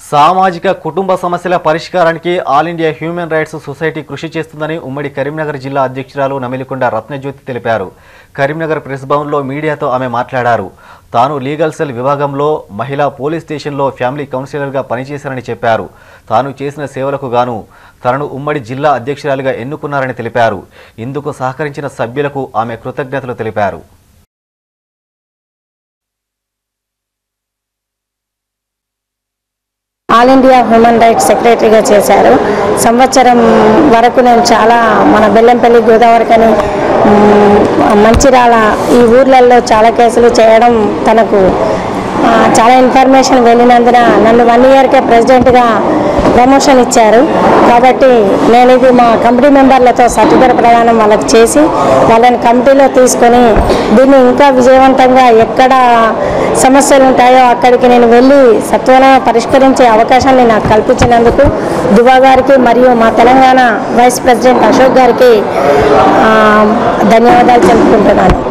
సామాజిక కుటుంబ సమస్యల పరిష్కారానికి All India Human Rights Society కృషి చేస్తుందని ఉమ్మడి కరీంనగర్ జిల్లా అధ్యక్షురాలు నమిలికొండ రత్నజ్యోతి తెలిపారు కరీంనగర్ ప్రెస్ భవన్లో మీడియాతో ఆమె మాట్లాడారు తాను లీగల్ సెల్ విభాగంలో మహిళా పోలీస్ స్టేషన్లో ఫ్యామిలీ కౌన్సిలర్గా పనిచేశారని చెప్పారు తాను చేసిన సేవలకు గాను తనను ఉమ్మడి జిల్లా అధ్యక్షురాలిగా ఎన్నుకున్నారని తెలిపారు ఇందుకు సహకరించిన సభ్యులకు ఆమె కృతజ్ఞతలు తెలిపారు ఆల్ ఇండియా హ్యూమన్ రైట్స్ సెక్రటరీగా చేశారు సంవత్సరం వరకు నేను చాలా మన బెల్లంపల్లి గోదావరికని మ్, మంచిర్యాల ఈ ఊర్లలో చాలా కేసులు చేయడం తనకు ఆ, చాలా ఇన్ఫర్మేషన్ వెళ్ళినందున నన్ను వన్ ఇయర్కే ప్రెసిడెంట్గా ప్రమోషన్ ఇచ్చారు కాబట్టి నేను ఇది మా కమిటీ మెంబర్లతో సర్టిఫికేట్ ప్రదానం వాళ్ళకి చేసి వాళ్ళని కమిటీలో తీసుకొని దీన్ని ఇంకా విజయవంతంగా ఎక్కడ సమస్యలు ఉంటాయో అక్కడికి నేను వెళ్ళి సత్వరం పరిష్కరించే అవకాశాన్ని నాకు కల్పించినందుకు దుబా గారికి మరియు మా తెలంగాణ వైస్ ప్రెసిడెంట్ అశోక్ గారికి ఆ, ధన్యవాదాలు తెలుపుకుంటున్నాను